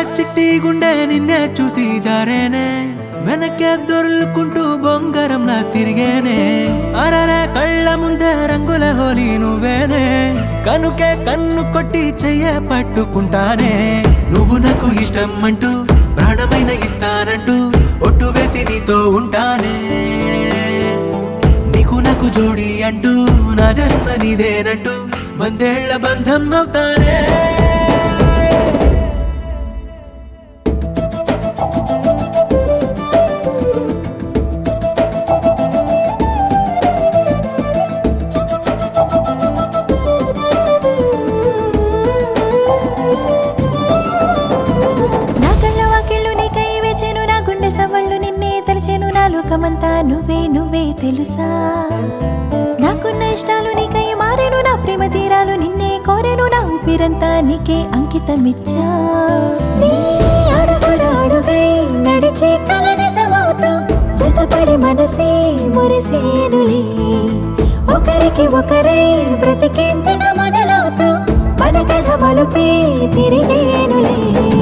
చిట్టి గుండె నిన్నే చూసి జారేనే వెనకే దొర్లుకుంటూ బొంగరంలా తిరిగేనే అరరే కళ్ళ ముందే రంగుల హోలీ నువ్వేనే కనుకే కన్ను కొట్టి చెయ్య పట్టుకుంటానే నువ్వు నాకు ఇష్టం అంటూ ప్రాణమైన ఇస్తానంటూ ఒట్టు వేసి నీతో ఉంటానే నీకు నాకు జోడి అంటూ నా జన్మ నీదేనంటూ వందేళ్ల బంధం అవుతానే నా కళ్ళ వాకిళ్ళు నీకై వేచెను నా గుండె సవళ్ళు నిన్నే తలిచెను నా లోకమంతా నువ్వే నువ్వే తెలుసా నాకున్న ఇష్టాలు నీకై మారేను నా ప్రేమ తీరాలు నిన్నే కోరెను నా ఊపిరంతా నీకే అంకితమిచ్చా నీ అడుగుడు అడుగై నడిచే కలని సమవుతాం జతపడి మనసే మురిసేనులే ఒకరికి ఒకరై బ్రతికేంతగా మొదలవుతాం మన కథ మలుపే తిరిగేనులే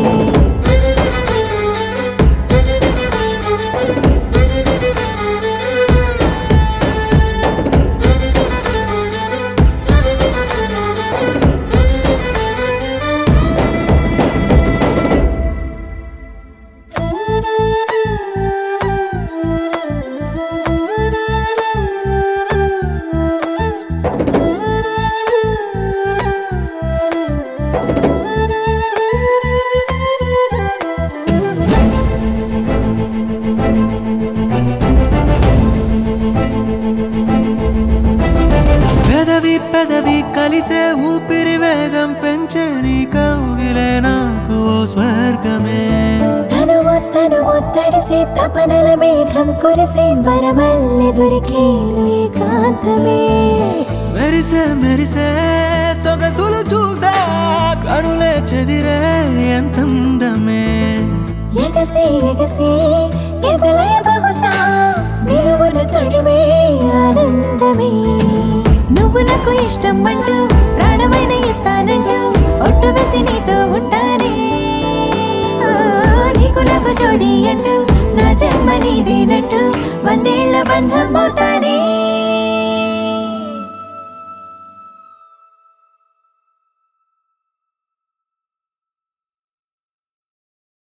పెదవి పెదవి కలిసే ఊపిరి వేగం పెంచే నీ కౌగిలే నాకు ఓ స్వర్గమే తనువు తనువు తడిసే తపనల మేఘం కురిసే వరమల్లె దొరికేను ఏకాంతమే మెరిసే మెరిసే సొగసులు చూసా కనులే చెదిరే ఎంతందమే ఎగసి ఎగసి ఎదలయ బహుశా నిలువున తడిమే ఆనందమే నువ్వు నాకు ఇష్టం అంటూ ప్రాణమైన ఇస్తానంటూ ఒట్టు వేసి నీతో ఉంటానే ఆ, నీకు నాకు జోడి అంటూ నా జన్మ నీదేనంటూ వందేళ్ల బంధం అవుతానే